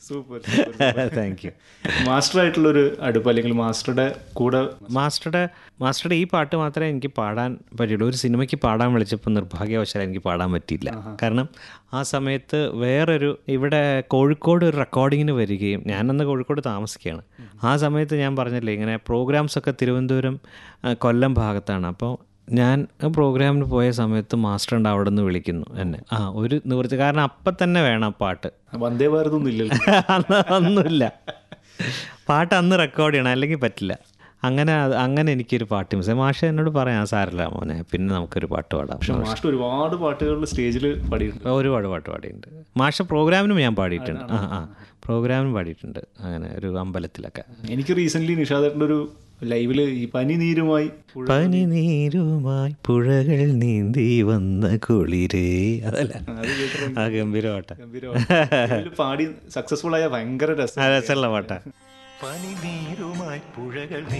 super thank you master ആയിട്ടുള്ള ഒരു അടുപ്പ് അല്ലെങ്കിൽ മാസ്റ്ററുടെ കൂടെ മാസ്റ്ററുടെ മാസ്റ്ററുടെ ഈ പാട്ട് മാത്രമേ എനിക്ക് പാടാൻ പറ്റുള്ളൂ ഒരു സിനിമയ്ക്ക് പാടാൻ വിളിച്ചപ്പോൾ നിർഭാഗ്യവശാൽ എനിക്ക് പാടാൻ പറ്റിയില്ല കാരണം ആ സമയത്ത് വേറൊരു ഇവിടെ കോഴിക്കോട് ഒരു റെക്കോർഡിങ്ങിന് വരികയും ഞാനന്ന് കോഴിക്കോട് താമസിക്കുകയാണ് ആ സമയത്ത് ഞാൻ പറഞ്ഞില്ലേ ഇങ്ങനെ പ്രോഗ്രാംസ് ഒക്കെ തിരുവനന്തപുരം ആ, കൊല്ലം ഭാഗത്താണ് അപ്പോൾ ഞാൻ പ്രോഗ്രാമിന് പോയ സമയത്ത് മാസ്റ്റർ ഉണ്ട് അവിടെ നിന്ന് വിളിക്കുന്നു എന്നെ ആ ഒരു നിവൃത്തി കാരണം അപ്പം തന്നെ വേണം ആ പാട്ട് വന്ദേ ഭാരത് ഒന്നും ഇല്ലല്ലോ അന്ന് ഒന്നുമില്ല പാട്ട് അന്ന് റെക്കോർഡ് ചെയ്യണം അല്ലെങ്കിൽ പറ്റില്ല അങ്ങനെ അത് അങ്ങനെ എനിക്കൊരു പാട്ട് മിസ് മാഷ എന്നോട് പറയാം സാരല്ല മോനെ പിന്നെ നമുക്കൊരു പാട്ട് പാടാം പക്ഷെ മാസ്റ്റർ ഒരുപാട് പാട്ടുകൾ സ്റ്റേജിൽ പാടിയിട്ടുണ്ട് ഒരുപാട് പാട്ട് പാടിയിട്ടുണ്ട് മാഷ പ്രോഗ്രാമിനും ഞാൻ പാടിയിട്ടുണ്ട് ആ ആ പ്രോഗ്രാമിനും പാടിയിട്ടുണ്ട് അങ്ങനെ ഒരു അമ്പലത്തിലൊക്കെ എനിക്ക് റീസെന്റ് നിഷാദേട്ടൻ്റെ ഒരു ലൈവില് ഈ പനി നീരുമായി പനി നീരുമായി പുഴകൾ നീന്തി വന്ന കുളിരേ അതല്ല ആ ഗംഭീര പാട്ട ഗംഭീരമായി പാടി സക്സസ്ഫുൾ ആയ ഭയങ്കര രസം രസമുള്ള പാട്ടാ പനിനീരുമായി പുഴകൾ